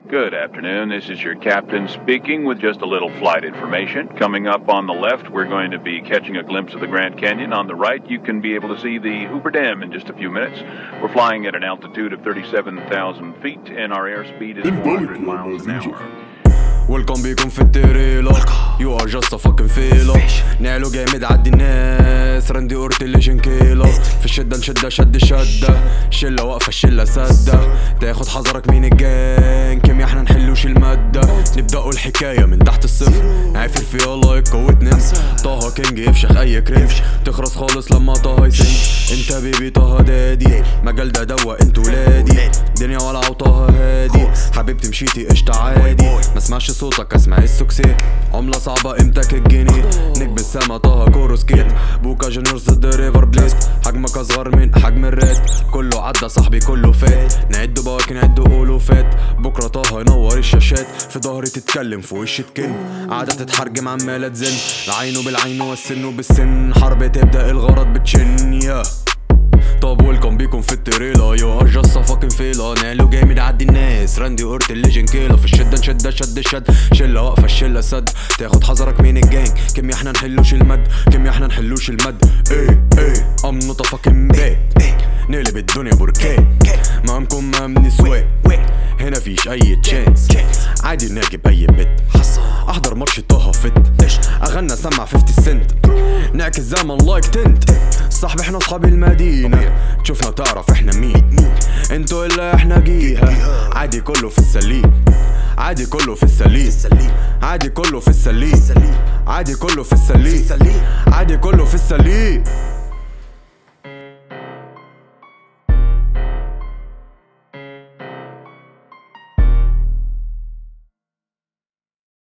Good afternoon. This is your captain speaking with just a little flight information. Coming up on the left, we're going to be catching a glimpse of the Grand Canyon. On the right, you can be able to see the Hoover Dam in just a few minutes. We're flying at an altitude of 37,000 feet, and our airspeed is 400 miles an hour. ويلكم بيكم في التريلا يو ار جاست فاكن فيلا نعلو جامد عدي الناس رندي قرت اللي جنكيلا في الشدة نشدة شد شدة شلة واقفة الشلة سدة تاخد حذرك من الجان كيميا احنا نحلوش المادة نبدأوا الحكاية من تحت الصفر عافر في الله القوة نمس طه كينج يفشخ اي كرنج تخرس خالص لما طه يسنج انت بيبي طه دادي مجال ده دوا انت ولادي دنيا ولع وطه هادي حبيبتي مشيتي قشطة عادي ما اسمعش صوتك اسمع السوكسي عملة صعبة قيمتك الجنيه نجم السما طه كوروس كيت بوكا جونيورز ضد ريفر بليت حجمك اصغر من حجم الرات كله عدى صاحبي كله فات نعد بواكي نعد ألوفات بكرة طه ينور الشاشات في ظهري تتكلم في وشي تكن قاعدة تتحرجم عمالة تزن العين بالعين والسن بالسن حرب تبدأ الغرض بتشن يا طب ويلكم بيكم في التريلا يو ار جاست فاكن فيلا نعلو جامد عدي الناس راندي قرت الليجن كيلا في الشده نشده شد شد شله واقفه الشله سد تاخد حذرك من الجانج كيميا احنا نحلوش المد كيميا احنا نحلوش المد ايه ايه ام نوت فاكن باك نقلب الدنيا بركان مقامكم مأمن سواق هنا فيش اي تشانس عادي ناجب اي بت احضر ماتش طه فت اغنى سمع 50 سنت نعكس زمن لايك تنت صاحبي احنا اصحاب المدينة شوفنا تعرف احنا مين انتوا الا احنا جيها عادي كله في السليم عادي كله في السليم عادي كله في السليم عادي كله في السليم عادي كله في السليم